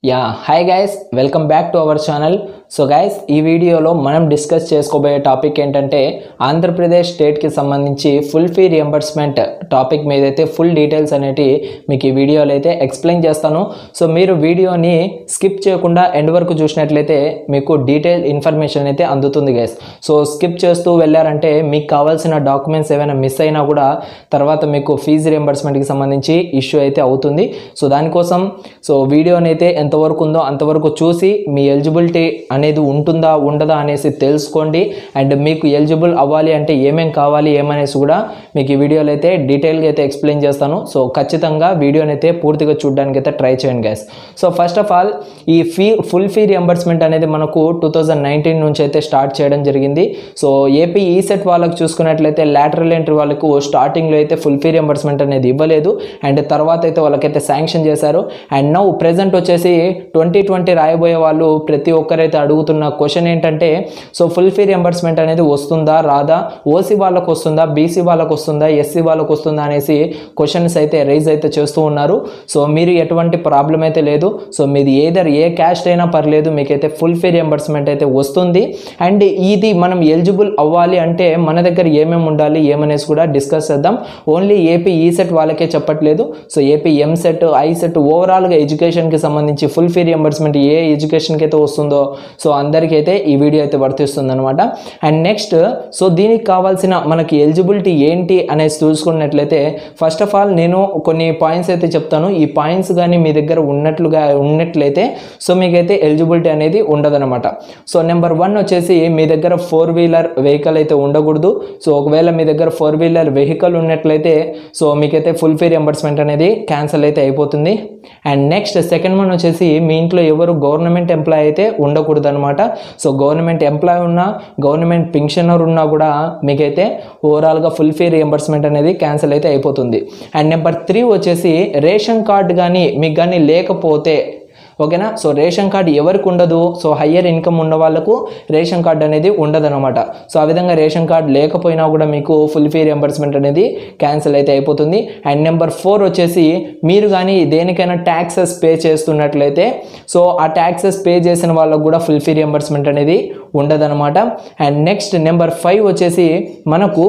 yeah hi guys welcome back to our channel so guys ఈ వీడియోలో మనం discuss చేసుకోబోయే టాపిక్ ఏంటంటే ఆంధ్రప్రదేశ్ స్టేట్కి సంబంధించి ఫుల్ ఫీ రియంబర్స్మెంట్ టాపిక్ మీద అయితే ఫుల్ డీటెయిల్స్ అనేటి మీకు ఈ వీడియోలో అయితే ఎక్స్ప్లెయిన్ చేస్తాను సో మీరు వీడియోని స్కిప్ చేయకుండా ఎండ్ వరకు చూసినట్లయితే మీకు డీటెయిల్ ఇన్ఫర్మేషన్ అయితే అందుతుంది గైస్ సో స్కిప్ చేస్తూ వెళ్ళారంటే మీకు కావాల్సిన డాక్యుమెంట్స్ ఏమైనా మిస్ అయినా కూడా తర్వాత మీకు ఫీజు రియంబర్స్మెంట్కి సంబంధించి ఇష్యూ అయితే అవుతుంది సో దానికోసం సో వీడియోని అయితే ఎంతవరకు ఉందో అంతవరకు చూసి మీ ఎలిజిబిలిటీ అనేది ఉంటుందా ఉండదా అనేసి తెలుసుకోండి అండ్ మీకు ఎలిజిబుల్ అవ్వాలి అంటే ఏమేం కావాలి ఏమనేసి కూడా మీకు ఈ వీడియోలో అయితే డీటెయిల్గా అయితే ఎక్స్ప్లెయిన్ చేస్తాను సో ఖచ్చితంగా వీడియోని అయితే పూర్తిగా చూడడానికి అయితే ట్రై చేయండి guys so first of all ఈ ఫీ ఫుల్ ఫీ రియంబర్స్మెంట్ అనేది మనకు టూ థౌజండ్ నైన్టీన్ నుంచి అయితే స్టార్ట్ చేయడం జరిగింది సో ఏపీ ఈ సెట్ వాళ్ళకి చూసుకున్నట్లయితే లాటరల్ ఎంట్రీ వాళ్ళకు స్టార్టింగ్లో అయితే ఫుల్ ఫీ రియంబర్స్మెంట్ అనేది ఇవ్వలేదు అండ్ తర్వాత అయితే వాళ్ళకైతే శాంక్షన్ చేశారు అండ్ నౌ ప్రెజెంట్ వచ్చేసి ట్వంటీ ట్వంటీ రాయబోయే వాళ్ళు ప్రతి ఒక్కరైతే అడుగుతున్న క్వశ్చన్ ఏంటంటే సో ఫుల్ ఫీ రియంబర్స్మెంట్ అనేది వస్తుందా రాదా ఓసీ వాళ్ళకు వస్తుందా బీసీ వాళ్ళకు వస్తుందా ఎస్సీ వాళ్ళకు వస్తుందా అనేసి క్వశ్చన్స్ అయితే రైజ్ అయితే చేస్తూ ఉన్నారు సో మీరు ఎటువంటి ప్రాబ్లం అయితే లేదు సో మీది ఏదర్ ఏ క్యాస్ట్ అయినా పర్లేదు మీకైతే ఫుల్ ఫీ రియంబర్స్మెంట్ అయితే వస్తుంది అండ్ ఇది మనం ఎలిజిబుల్ అవ్వాలి అంటే మన దగ్గర ఏమేమి ఉండాలి ఏమనేసి కూడా డిస్కస్ చేద్దాం ఓన్లీ ఏపీ ఈ సెట్ వాళ్ళకే చెప్పట్లేదు so AP EAMCET ICET ఓవరాల్గా ఎడ్యుకేషన్కి సంబంధించి ఫుల్ ఫీ రియంబర్స్మెంట్ ఏ ఎడ్యుకేషన్కి అయితే వస్తుందో సో అందరికీ అయితే ఈ వీడియో అయితే వర్తిస్తుంది అనమాట అండ్ నెక్స్ట్ సో దీనికి కావాల్సిన మనకి ఎలిజిబిలిటీ ఏంటి అనేసి చూసుకున్నట్లయితే ఫస్ట్ ఆఫ్ ఆల్ నేను కొన్ని పాయింట్స్ అయితే చెప్తాను ఈ పాయింట్స్ కానీ మీ దగ్గర ఉన్నట్లుగా ఉన్నట్లయితే సో మీకైతే ఎలిజిబిలిటీ అనేది ఉండదన్నమాట సో నెంబర్ వన్ వచ్చేసి మీ దగ్గర ఫోర్ వీలర్ వెహికల్ అయితే ఉండకూడదు సో ఒకవేళ మీ దగ్గర ఫోర్ వీలర్ వెహికల్ ఉన్నట్లయితే సో మీకైతే ఫుల్ ఫీ రియంబర్స్మెంట్ అనేది క్యాన్సిల్ అయితే అయిపోతుంది అండ్ నెక్స్ట్ సెకండ్ వన్ వచ్చేసి మీ ఇంట్లో ఎవరు గవర్నమెంట్ ఎంప్లాయ్ అయితే ఉండకూడదు అనమాట సో గవర్నమెంట్ ఎంప్లాయ్ ఉన్నా గవర్నమెంట్ పెన్షనర్ ఉన్నా కూడా మీకైతే ఓవరాల్గా ఫుల్ ఫీ రియంబర్స్మెంట్ అనేది క్యాన్సిల్ అయితే అయిపోతుంది అండ్ నెంబర్ త్రీ వచ్చేసి రేషన్ కార్డ్ కానీ మీకు కానీ లేకపోతే ఓకేనా సో రేషన్ కార్డ్ ఎవరికి ఉండదు సో హయ్యర్ ఇన్కమ్ ఉన్న వాళ్ళకు రేషన్ కార్డ్ అనేది ఉండదన్నమాట సో ఆ విధంగా రేషన్ కార్డ్ లేకపోయినా కూడా మీకు ఫుల్ ఫీ రియంబర్స్మెంట్ అనేది క్యాన్సిల్ అయితే అయిపోతుంది అండ్ నెంబర్ ఫోర్ వచ్చేసి మీరు కానీ దేనికైనా ట్యాక్సెస్ పే చేస్తున్నట్లయితే సో ఆ ట్యాక్సెస్ పే చేసిన వాళ్ళకు కూడా ఫుల్ ఫీ రియంబర్స్మెంట్ అనేది ఉండదన్నమాట అండ్ నెక్స్ట్ నెంబర్ ఫైవ్ వచ్చేసి మనకు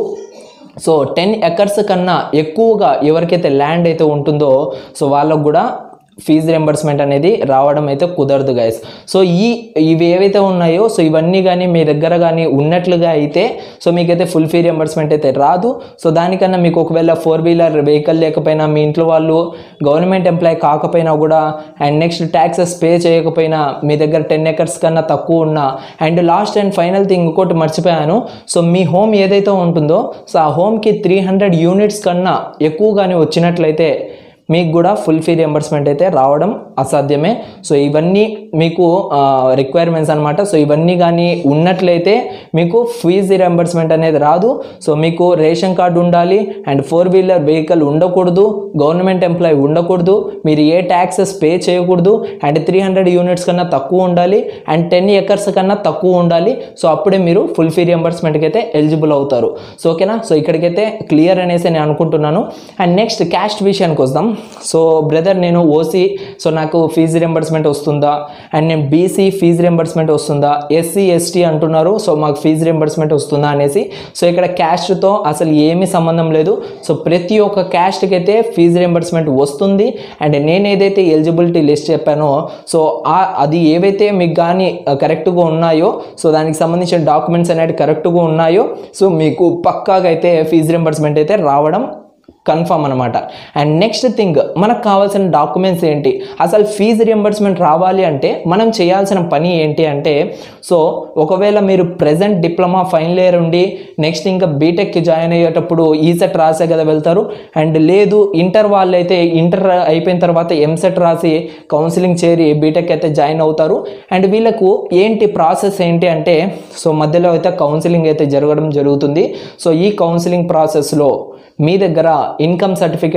సో టెన్ ఎకర్స్ కన్నా ఎక్కువగా ఎవరికైతే ల్యాండ్ అయితే ఉంటుందో సో వాళ్ళకు కూడా ఫీజు రింబర్స్మెంట్ అనేది రావడం అయితే కుదరదు గైస్ సో ఈ ఇవి ఏవైతే ఉన్నాయో సో ఇవన్నీ కానీ మీ దగ్గర కానీ ఉన్నట్లుగా అయితే సో మీకైతే ఫుల్ ఫీ రింబర్స్మెంట్ అయితే రాదు సో దానికన్నా మీకు ఒకవేళ ఫోర్ వీలర్ వెహికల్ లేకపోయినా మీ ఇంట్లో వాళ్ళు గవర్నమెంట్ ఎంప్లాయ్ కాకపోయినా కూడా అండ్ నెక్స్ట్ ట్యాక్సెస్ పే చేయకపోయినా మీ దగ్గర టెన్ ఎకర్స్ కన్నా తక్కువ ఉన్నా and last and final thing ఇంకోటి మర్చిపోయాను సో మీ హోమ్ ఏదైతే ఉంటుందో సో ఆ హోమ్కి త్రీ హండ్రెడ్ యూనిట్స్ కన్నా ఎక్కువ కానీ వచ్చినట్లయితే మీకు కూడా ఫుల్ ఫీ రియంబర్స్మెంట్ అయితే రావడం అసాధ్యమే సో ఇవన్నీ మీకు రిక్వైర్మెంట్స్ అనమాట సో ఇవన్నీ కానీ ఉన్నట్లయితే మీకు ఫీజు రియంబర్స్మెంట్ అనేది రాదు సో మీకు రేషన్ కార్డు ఉండాలి అండ్ ఫోర్ వీలర్ వెహికల్ ఉండకూడదు గవర్నమెంట్ ఎంప్లాయ్ ఉండకూడదు మీరు ఏ ట్యాక్సెస్ పే చేయకూడదు అండ్ త్రీ హండ్రెడ్ యూనిట్స్ కన్నా తక్కువ ఉండాలి అండ్ టెన్ ఎకర్స్ కన్నా తక్కువ ఉండాలి సో అప్పుడే మీరు ఫుల్ ఫీ రియంబర్స్మెంట్కి అయితే ఎలిజిబుల్ అవుతారు సో ఓకేనా సో ఇక్కడికైతే క్లియర్ అనేసి నేను అనుకుంటున్నాను అండ్ నెక్స్ట్ క్యాస్ట్ విషయానికి వద్దాం సో బ్రదర్ నేను ఓసీ సో నాకు ఫీజు రింబర్స్మెంట్ వస్తుందా అండ్ నేను బీసీ ఫీజు రింబర్స్మెంట్ వస్తుందా ఎస్సీ ఎస్టీ అంటున్నారు సో మాకు ఫీజు రింబర్స్మెంట్ వస్తుందా అనేసి సో ఇక్కడ క్యాస్ట్తో అసలు ఏమీ సంబంధం లేదు సో ప్రతి ఒక్క క్యాస్ట్కి అయితే ఫీజు రింబర్స్మెంట్ వస్తుంది అండ్ నేను ఏదైతే ఎలిజిబిలిటీ లిస్ట్ చెప్పానో సో ఆ- అది ఏవైతే మీకు కానీ కరెక్ట్గా ఉన్నాయో సో దానికి సంబంధించిన డాక్యుమెంట్స్ అనేవి కరెక్ట్గా ఉన్నాయో సో మీకు పక్కాగా అయితే ఫీజు రింబర్స్మెంట్ అయితే రావడం కన్ఫర్మ్ అనమాట అండ్ నెక్స్ట్ థింగ్ మనకు కావాల్సిన డాక్యుమెంట్స్ ఏంటి అసలు ఫీజు రియంబర్స్మెంట్ రావాలి అంటే మనం చేయాల్సిన పని ఏంటి అంటే సో ఒకవేళ మీరు ప్రజెంట్ డిప్లొమా ఫైనల్ ఇయర్ ఉండి నెక్స్ట్ ఇంకా బీటెక్కి జాయిన్ అయ్యేటప్పుడు ఈసెట్ రాసే కదా వెళ్తారు అండ్ లేదు ఇంటర్ వాళ్ళు అయితే ఇంటర్ అయిపోయిన తర్వాత ఎంసెట్ రాసి కౌన్సిలింగ్ చేరి బీటెక్ అయితే జాయిన్ అవుతారు అండ్ వీళ్ళకు ఏంటి ప్రాసెస్ ఏంటి అంటే సో మధ్యలో అయితే కౌన్సిలింగ్ అయితే జరగడం జరుగుతుంది సో ఈ కౌన్సిలింగ్ ప్రాసెస్లో మీ దగ్గర ఇన్కమ్ సర్టిఫికేట్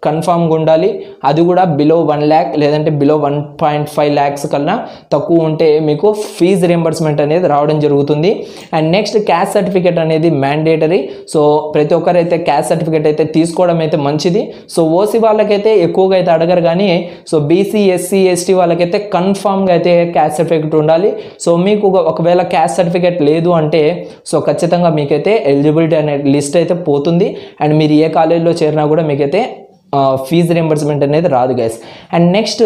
కన్ఫామ్గా ఉండాలి అది కూడా బిలో వన్ ల్యాక్ లేదంటే below one point five lakhs కన్నా తక్కువ ఉంటే మీకు ఫీజు రియంబర్స్మెంట్ అనేది రావడం జరుగుతుంది అండ్ నెక్స్ట్ క్యాస్ట్ సర్టిఫికేట్ అనేది మ్యాండేటరీ సో ప్రతి ఒక్కరైతే క్యాస్ట్ సర్టిఫికేట్ అయితే తీసుకోవడం అయితే మంచిది సో ఓసీ వాళ్ళకైతే ఎక్కువగా అయితే అడగరు కానీ సో బీసీ ఎస్సీ ఎస్టీ వాళ్ళకైతే కన్ఫామ్గా అయితే క్యాస్ట్ సర్టిఫికేట్ ఉండాలి సో మీకు ఒక- ఒకవేళ క్యాస్ట్ సర్టిఫికేట్ లేదు అంటే సో ఖచ్చితంగా మీకైతే ఎలిజిబిలిటీ అనే లిస్ట్ అయితే పోతుంది అండ్ మీరు ఏ కాలేజీలో చేరినా కూడా మీకైతే ఫీజు రింబర్స్మెంట్ అనేది రాదు గైస్ అండ్ నెక్స్ట్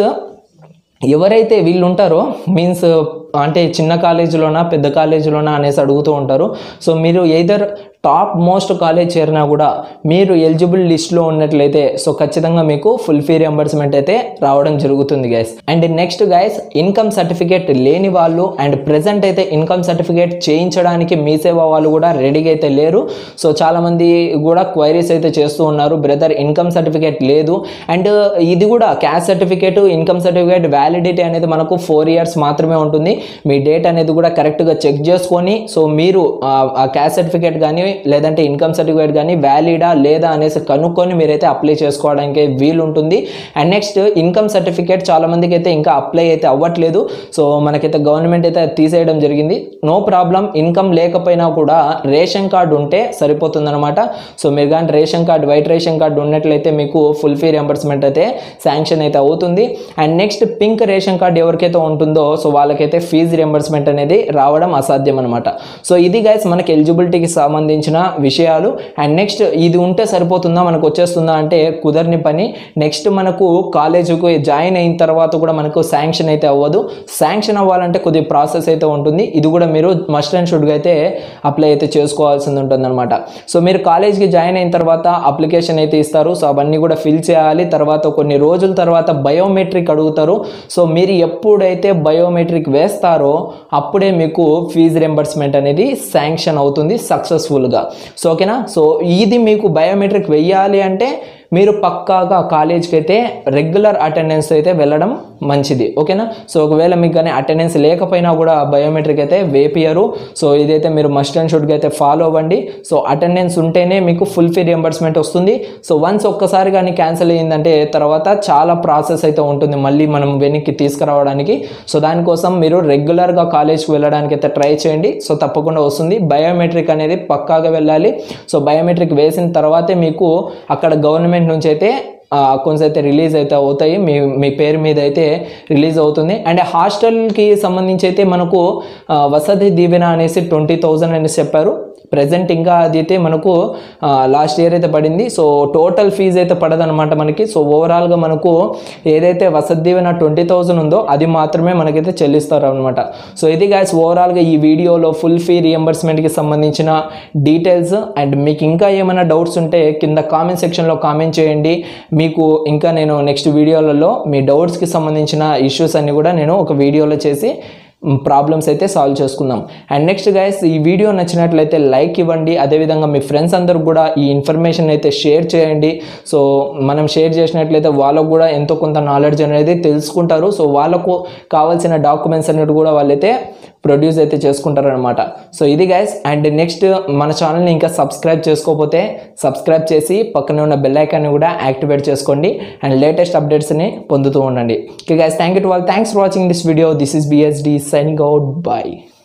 ఎవరైతే వీళ్ళు ఉంటారో మీన్స్ అంటే చిన్న కాలేజీలోనా పెద్ద కాలేజీలోనా అనేసి అడుగుతూ ఉంటారు సో మీరు ఎయిదర్ టాప్ మోస్ట్ కాలేజ్ చేరినా కూడా మీరు ఎలిజిబుల్ లిస్ట్లో ఉన్నట్లయితే సో ఖచ్చితంగా మీకు ఫుల్ ఫీ రియంబర్స్మెంట్ అయితే రావడం జరుగుతుంది guys and next guys income certificate లేని వాళ్ళు అండ్ ప్రెసెంట్ అయితే ఇన్కమ్ సర్టిఫికేట్ చేయించడానికి మీ సేవ వాళ్ళు కూడా రెడీగా అయితే లేరు సో చాలామంది కూడా క్వైరీస్ అయితే చేస్తూ ఉన్నారు బ్రదర్ ఇన్కమ్ సర్టిఫికేట్ లేదు అండ్ ఇది కూడా caste certificate income certificate validity అనేది మనకు ఫోర్ ఇయర్స్ మాత్రమే ఉంటుంది మీ డేట్ అనేది కూడా కరెక్ట్గా చెక్ చేసుకొని సో మీరు ఆ, ఆ క్యాస్ట్ సర్టిఫికేట్ కానీ లేదంటే ఇన్కమ్ సర్టిఫికేట్ కానీ వ్యాలిడా లేదా అనేసి కనుక్కొని మీరైతే అప్లై చేసుకోవడానికి వీలు ఉంటుంది అండ్ నెక్స్ట్ ఇన్కమ్ సర్టిఫికేట్ చాలా మందికి అయితే ఇంకా అప్లై అయితే అవ్వట్లేదు సో మనకైతే గవర్నమెంట్ అయితే అది తీసేయడం జరిగింది నో ప్రాబ్లం ఇన్కమ్ లేకపోయినా కూడా రేషన్ కార్డు ఉంటే సరిపోతుందన్నమాట సో మీరు కానీ ration card white ration card ఉన్నట్లయితే మీకు ఫుల్ ఫీ రియంబర్స్మెంట్ అయితే శాంక్షన్ అయితే అవుతుంది and next pink ration card ఎవరికైతే ఉంటుందో సో వాళ్ళకైతే ఫీజు రియంబర్స్మెంట్ అనేది రావడం అసాధ్యం అనమాట సో ఇది గైస్ మనకి ఎలిజిబిలిటీకి సంబంధించిన విషయాలు అండ్ నెక్స్ట్ ఇది ఉంటే సరిపోతుందా మనకు వచ్చేస్తుందా అంటే కుదరని పని నెక్స్ట్ మనకు కాలేజీకి జాయిన్ అయిన తర్వాత కూడా మనకు శాంక్షన్ అయితే అవ్వదు శాంక్షన్ అవ్వాలంటే కొద్ది ప్రాసెస్ అయితే ఉంటుంది ఇది కూడా మీరు మస్ట్ అండ్ షుడ్గా అయితే అప్లై అయితే చేసుకోవాల్సింది ఉంటుంది సో మీరు కాలేజ్కి జాయిన్ అయిన తర్వాత అప్లికేషన్ అయితే ఇస్తారు సో అవన్నీ కూడా ఫిల్ చేయాలి తర్వాత కొన్ని రోజుల తర్వాత బయోమెట్రిక్ అడుగుతారు సో మీరు ఎప్పుడైతే బయోమెట్రిక్ వేస్తారో అప్పుడే మీకు ఫీజు రింబర్స్మెంట్ అనేది శాంక్షన్ అవుతుంది సక్సెస్ఫుల్గా సో ఓకేనా సో ఇది మీకు బయోమెట్రిక్ వెయ్యాలి అంటే మీరు పక్కాగా కాలేజ్కి అయితే రెగ్యులర్ అటెండెన్స్ అయితే వెళ్ళడం మంచిది ఓకేనా సో ఒకవేళ మీకు కానీ అటెండెన్స్ లేకపోయినా కూడా బయోమెట్రిక్ అయితే వేపియరు సో ఇదైతే మీరు మస్ట్ అండ్ షుడ్గా అయితే ఫాలో అవ్వండి సో అటెండెన్స్ ఉంటేనే మీకు ఫుల్ ఫీ రియంబర్స్మెంట్ వస్తుంది సో వన్స్ ఒక్కసారి కానీ క్యాన్సిల్ అయ్యిందంటే తర్వాత చాలా ప్రాసెస్ అయితే ఉంటుంది మళ్ళీ మనం వెనక్కి తీసుకురావడానికి సో దానికోసం మీరు రెగ్యులర్గా కాలేజ్కి వెళ్ళడానికి అయితే ట్రై చేయండి సో తప్పకుండా వస్తుంది బయోమెట్రిక్ అనేది పక్కాగా వెళ్ళాలి సో బయోమెట్రిక్ వేసిన తర్వాతే మీకు అక్కడ గవర్నమెంట్ నుంచి అయితే అకౌంట్స్ అయితే రిలీజ్ అయితే అవుతాయి మీ మీ పేరు మీద అయితే రిలీజ్ అవుతుంది అండ్ హాస్టల్కి సంబంధించి అయితే మనకు ఆ, వసతి దీవెన అనేసి ట్వంటీ థౌజండ్ అనేసి చెప్పారు ప్రజెంట్ ఇంకా అది అయితే మనకు లాస్ట్ ఇయర్ అయితే పడింది సో టోటల్ ఫీజు అయితే పడదనమాట మనకి సో ఓవరాల్గా మనకు ఏదైతే వసతి దీవెన ట్వంటీ థౌజండ్ ఉందో అది మాత్రమే మనకైతే చెల్లిస్తారు అనమాట సో ఇది గాయస్ ఓవరాల్గా ఈ వీడియోలో ఫుల్ ఫీ రియంబర్స్మెంట్కి సంబంధించిన డీటెయిల్స్ అండ్ మీకు ఇంకా ఏమైనా డౌట్స్ ఉంటే కింద కామెంట్ సెక్షన్లో కామెంట్ చేయండి మీకు ఇంకా నేను నెక్స్ట్ వీడియోలలో మీ డౌట్స్కి సంబంధించిన ఇష్యూస్ అన్ని కూడా నేను ఒక వీడియోలో చేసి ప్రాబ్లమ్స్ అయితే సాల్వ్ చేసుకుందాం అండ్ నెక్స్ట్ గైస్ ఈ వీడియో నచ్చినట్లయితే లైక్ ఇవ్వండి అదేవిధంగా మీ ఫ్రెండ్స్ అందరూ కూడా ఈ ఇన్ఫర్మేషన్ అయితే షేర్ చేయండి సో మనం షేర్ చేసినట్లయితే వాళ్ళకు కూడా ఎంతో కొంత నాలెడ్జ్ అనేది తెలుసుకుంటారు సో వాళ్ళకు కావాల్సిన డాక్యుమెంట్స్ అనేవి కూడా వాళ్ళైతే ప్రొడ్యూస్ అయితే చేసుకుంటారనమాట సో ఇది గైస్ అండ్ నెక్స్ట్ మన ఛానల్ని ఇంకా సబ్స్క్రైబ్ చేసుకోకపోతే సబ్స్క్రైబ్ చేసి పక్కనే ఉన్న బెల్ ఐకాన్ని కూడా యాక్టివేట్ చేసుకోండి అండ్ లేటెస్ట్ అప్డేట్స్ని పొందుతూ ఉండండి okay guys thank you to all thanks for watching this video this is BSD signing out bye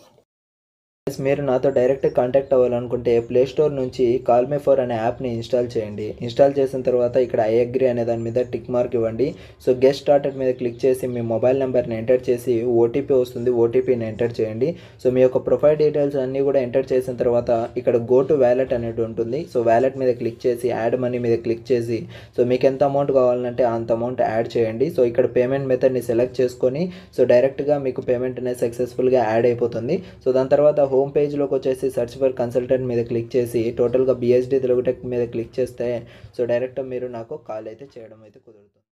Guys, మీరు నాతో డైరెక్ట్ కాంటాక్ట్ అవ్వాలనుకుంటే ప్లే స్టోర్ నుంచి కాల్ మీ ఫోర్ అనే యాప్ని ఇన్స్టాల్ చేయండి ఇన్స్టాల్ చేసిన తర్వాత ఇక్కడ ఐ అగ్రి అనే దాని మీద టిక్ మార్క్ ఇవ్వండి సో గెస్ట్ స్టార్టెడ్ మీద క్లిక్ చేసి మీ మొబైల్ నెంబర్ని ఎంటర్ చేసి ఓటీపీ వస్తుంది ఓటీపీని ఎంటర్ చేయండి సో మీ యొక్క ప్రొఫైల్ డీటెయిల్స్ అన్నీ కూడా ఎంటర్ చేసిన తర్వాత ఇక్కడ గో టు వ్యాలెట్ అనేది ఉంటుంది సో వ్యాలెట్ మీద క్లిక్ చేసి యాడ్ మనీ మీద క్లిక్ చేసి సో మీకు ఎంత అమౌంట్ కావాలంటే అంత అమౌంట్ యాడ్ చేయండి సో ఇక్కడ పేమెంట్ మెథడ్ని సెలెక్ట్ చేసుకొని సో డైరెక్ట్గా మీకు పేమెంట్ అనేది సక్సెస్ఫుల్గా యాడ్ అయిపోతుంది సో దాని తర్వాత హోమ్ పేజ్లోకి వచ్చేసి సెర్చ్ ఫర్ కన్సల్టెంట్ మీద క్లిక్ చేసి టోటల్గా బిఎస్డి తెలుగు టెక్ మీద క్లిక్ చేస్తే సో డైరెక్ట్ మీరు నాకు కాల్ అయితే చేయడం అయితే కుదురుతుంది